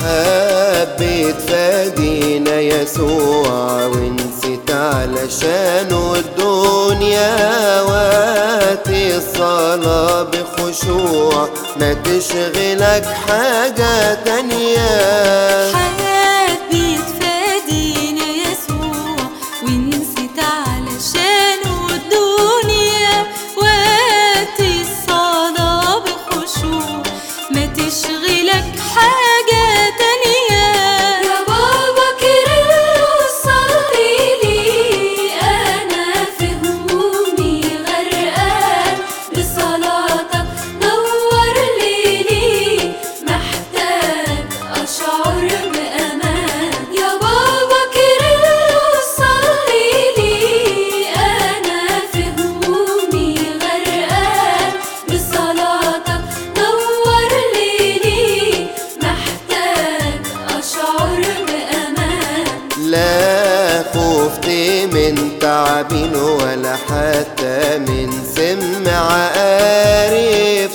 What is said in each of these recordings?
حبيت فادينا يسوع ونسيت علشانه الدنيا واتي الصلاة بخشوع ما تشغلك حاجة تانية حبيت فادينا يسوع ونسيت علشانه الدنيا وقت الصلاة بخشوع ما تشغلك حاجة تانية يا بابا كيرلس صلي لي أنا في همومي غرقان بصلاتك نور ليلي محتاج أشعر بأمان يا بابا كيرلس صلي لي أنا في همومي غرقان بصلاتك نور ليلي محتاج أشعر بأمان لا خفت من تعبين ولا حتى من سمع عارف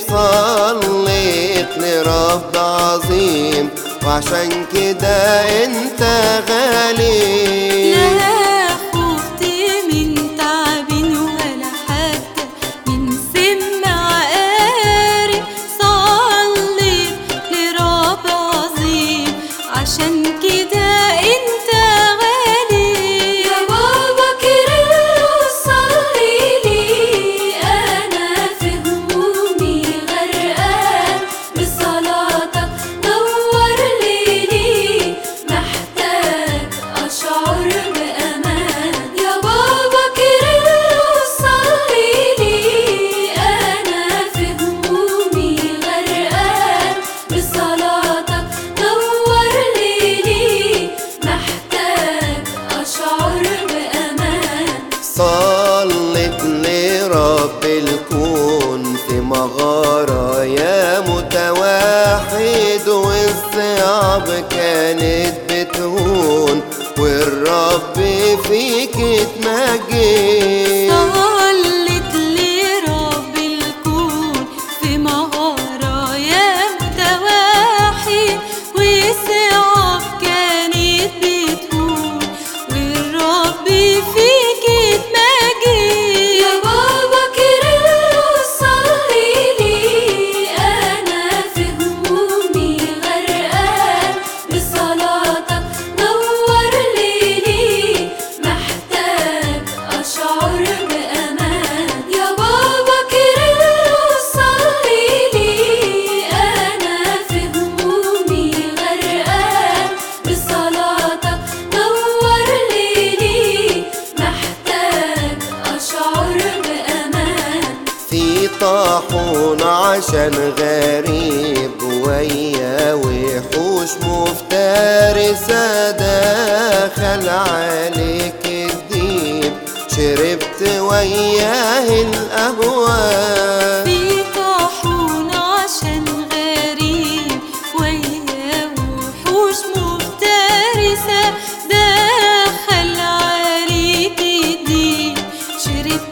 صليت لرب عظيم وعشان كده انت غالي لا خفت من تعب ولا حتى من سمع قارب صليت لرب عظيم عشان كده انت غالي يا بابا كيرلس صلي لي أنا في همومي غرقان بصلاتك نور ليلي محتاج أشعر بأمان يا بابا كيرلس صلي لي أنا في همومي غرقان بصلاتك نور ليلي محتاج أشعر بأمان صلت لرب الكون في مغارة يا متوحد والصعب كانت بتهون والرب فيك اتمجد صلت لرب الكون في مغارة يا متواحد وصعب كانت بتكون والرب فيك اتمجد يا بابا كيرلس صلي لي أنا في همومي غرقان بصلاتك نور ليلي محتاج أشعر بأمان يا بابا كيرلس صلي لي أنا في همومي غرقان بصلاتك نور ليلي محتاج أشعر بأمان في طاحون عشان غريب ويا وحوش مفترسة دخل عليك الديب شربت وياه الأهوال في طاحون عشان غريب ويا وحوش مفترسة دخل عليك الدين شربت